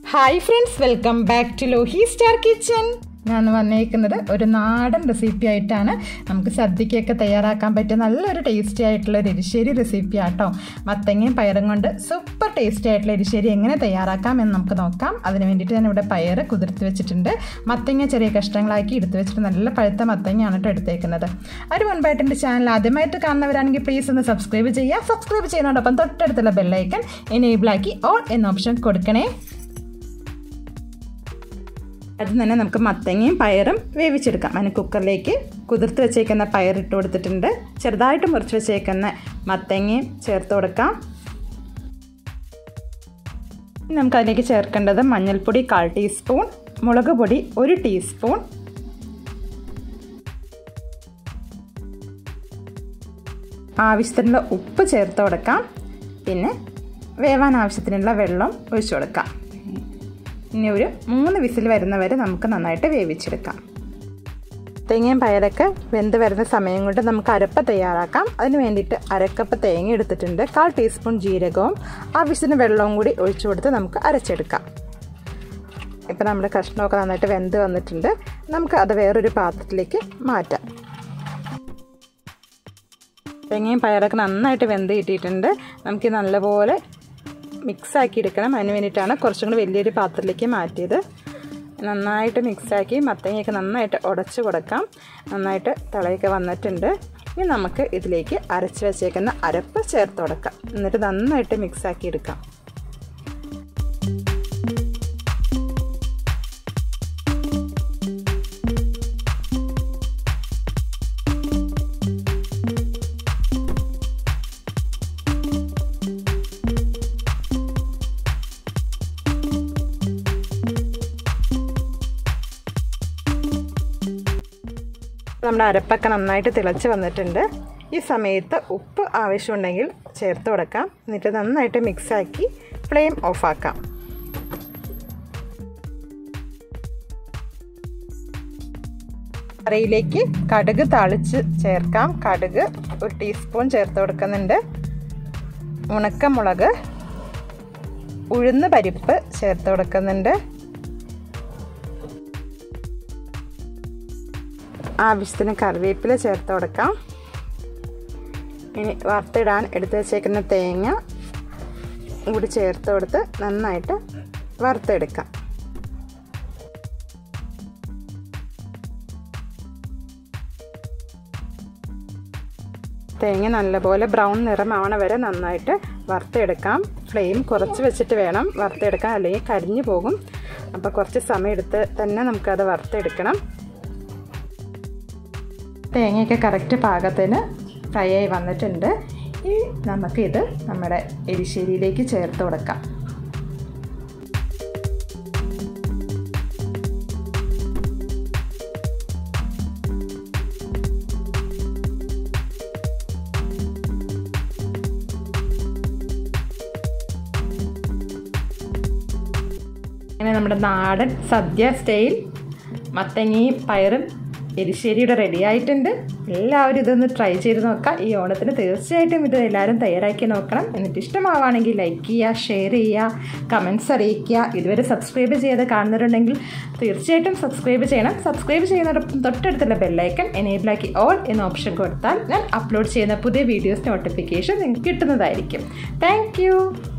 hi friends welcome back to Lohi star kitchen ഞാൻ വന്നേക്കുന്നത് ഒരു നാടൻ റെസിപ്പി ആയിട്ടാണ് നമുക്ക് സദ്യക്കൊക്കെ തയ്യാറാക്കാൻ പറ്റിയ നല്ലൊരു ടേസ്റ്റി ആയിട്ടുള്ള ഒരു എരിശ്ശേരി റെസിപ്പി ആട്ടോ മത്തങ്ങയും പയറും കൊണ്ട് സൂപ്പർ ടേസ്റ്റി ആയിട്ടുള്ള എരിശ്ശേരി എങ്ങനെ തയ്യാറാക്കാം എന്ന് നമുക്ക് നോക്കാം അതിന് വേണ്ടിയിട്ട് ഞാൻ ഇവിടെ പയറ് കുതിർത്ത് വെച്ചിട്ടുണ്ട് മത്തങ്ങ ചെറിയ കഷ്ണങ്ങളാക്കി എടുത്ത് വെച്ചിട്ട് നല്ല പഴുത്ത മത്തങ്ങയാണ് കേട്ടോ എടുത്തേക്കുന്നത് അതിന് മുൻപായിട്ട് എൻ്റെ ചാനൽ ആദ്യമായിട്ട് കാണുന്നവരാണെങ്കിൽ പ്ലീസ് ഒന്ന് സബ്സ്ക്രൈബ് ചെയ്യുക സബ്സ്ക്രൈബ് ചെയ്യുന്നതോടൊപ്പം തൊട്ടടുത്തുള്ള ബെല്ലൈക്കൻ എനേബിളാക്കി ഓൾ എന്ന ഓപ്ഷൻ കൊടുക്കണേ അത് തന്നെ നമുക്ക് മത്തങ്ങയും പയറും വേവിച്ചെടുക്കാം അതിന് കുക്കറിലേക്ക് കുതിർത്ത് വെച്ചേക്കുന്ന പയർ ഇട്ട് കൊടുത്തിട്ടുണ്ട് ചെറുതായിട്ട് മുറിച്ച് വെച്ചേക്കുന്ന മത്തങ്ങയും ചേർത്ത് കൊടുക്കാം നമുക്ക് അതിലേക്ക് ചേർക്കേണ്ടത് മഞ്ഞൾപ്പൊടി കാൽ ടീസ്പൂൺ മുളക് പൊടി ഒരു ടീസ്പൂൺ ആവശ്യത്തിനുള്ള ഉപ്പ് ചേർത്ത് കൊടുക്കാം പിന്നെ വേവാൻ ആവശ്യത്തിനുള്ള വെള്ളം ഒഴിച്ചു കൊടുക്കാം ഇനി ഒരു മൂന്ന് വിസിൽ വരുന്നവരെ നമുക്ക് നന്നായിട്ട് വേവിച്ചെടുക്കാം തേങ്ങയും പയറൊക്കെ വെന്ത് വരുന്ന സമയം കൊണ്ട് നമുക്ക് അരപ്പ തയ്യാറാക്കാം അതിന് വേണ്ടിയിട്ട് അരക്കപ്പ് തേങ്ങ എടുത്തിട്ടുണ്ട് കാൽ ടീസ്പൂൺ ജീരകവും ആവശ്യത്തിന് വെള്ളവും കൂടി ഒഴിച്ചു കൊടുത്ത് നമുക്ക് അരച്ചെടുക്കാം ഇപ്പം നമ്മുടെ കഷ്ണമൊക്കെ നന്നായിട്ട് വെന്ത് വന്നിട്ടുണ്ട് നമുക്ക് അത് വേറൊരു പാത്രത്തിലേക്ക് മാറ്റാം തേങ്ങയും പയറൊക്കെ നന്നായിട്ട് വെന്ത് കിട്ടിയിട്ടുണ്ട് നമുക്ക് നല്ലപോലെ മിക്സാക്കി എടുക്കണം അതിന് വേണ്ടിയിട്ടാണ് കുറച്ചും കൂടി വലിയൊരു പാത്രത്തിലേക്ക് മാറ്റിയത് നന്നായിട്ട് മിക്സാക്കി മത്തങ്ങയൊക്കെ നന്നായിട്ട് ഉടച്ച് കൊടുക്കാം നന്നായിട്ട് തിളയൊക്കെ വന്നിട്ടുണ്ട് ഇനി നമുക്ക് ഇതിലേക്ക് അരച്ച് വെച്ചേക്കുന്ന അരപ്പ് ചേർത്ത് കൊടുക്കാം എന്നിട്ട് നന്നായിട്ട് മിക്സാക്കി എടുക്കാം നമ്മുടെ അരപ്പൊക്കെ നന്നായിട്ട് തിളച്ച് വന്നിട്ടുണ്ട് ഈ സമയത്ത് ഉപ്പ് ആവശ്യമുണ്ടെങ്കിൽ ചേർത്ത് കൊടുക്കാം എന്നിട്ട് നന്നായിട്ട് മിക്സാക്കി ഫ്ലെയിം ഓഫാക്കാം കറിയിലേക്ക് കടുക് താളിച്ച് ചേർക്കാം കടുക് ഒരു ടീസ്പൂൺ ചേർത്ത് കൊടുക്കുന്നുണ്ട് ഉണക്കമുളക് ഉഴുന്ന് പരിപ്പ് ചേർത്ത് കൊടുക്കുന്നുണ്ട് ആവശ്യത്തിന് കറിവേപ്പില ചേർത്ത് കൊടുക്കാം ഇനി വറുത്തിടാൻ എടുത്ത് വെച്ചേക്കുന്ന തേങ്ങ കൂടി ചേർത്ത് കൊടുത്ത് നന്നായിട്ട് വറുത്തെടുക്കാം തേങ്ങ നല്ലപോലെ ബ്രൗൺ നിറമാവണ വരെ നന്നായിട്ട് വറുത്തെടുക്കാം ഫ്ലെയിം കുറച്ച് വെച്ചിട്ട് വേണം വറുത്തെടുക്കാൻ അല്ലെങ്കിൽ കരിഞ്ഞു പോകും അപ്പോൾ കുറച്ച് സമയം എടുത്ത് തന്നെ നമുക്കത് വറുത്തെടുക്കണം തേങ്ങയൊക്കെ കറക്റ്റ് പാകത്തിന് ഫ്രൈ ആയി വന്നിട്ടുണ്ട് ഇനി നമുക്കിത് നമ്മുടെ എരിശ്ശേരിയിലേക്ക് ചേർത്ത് കൊടുക്കാം അങ്ങനെ നമ്മുടെ നാടൻ സദ്യ സ്റ്റൈൽ മത്തങ്ങയും പയറും എരിശ്ശേരിയുടെ റെഡി ആയിട്ടുണ്ട് എല്ലാവരും ഇതൊന്ന് ട്രൈ ചെയ്ത് നോക്കാം ഈ ഓണത്തിന് തീർച്ചയായിട്ടും ഇത് എല്ലാവരും തയ്യാറാക്കി നോക്കണം എന്നിട്ട് ഇഷ്ടമാവുകയാണെങ്കിൽ ലൈക്ക് ചെയ്യുക ഷെയർ ചെയ്യുക കമൻസ് അറിയിക്കുക ഇതുവരെ സബ്സ്ക്രൈബ് ചെയ്ത് കാണുന്നവരുണ്ടെങ്കിൽ തീർച്ചയായിട്ടും സബ്സ്ക്രൈബ് ചെയ്യണം സബ്സ്ക്രൈബ് ചെയ്യുന്നതോടൊപ്പം തൊട്ടടുത്തുള്ള ബെല്ലൈക്കൺ എനേബിളാക്കി ഓൾ എന്ന ഓപ്ഷൻ കൊടുത്താൽ ഞാൻ അപ്ലോഡ് ചെയ്യുന്ന പുതിയ വീഡിയോസ് നോട്ടിഫിക്കേഷൻ നിങ്ങൾക്ക് കിട്ടുന്നതായിരിക്കും താങ്ക്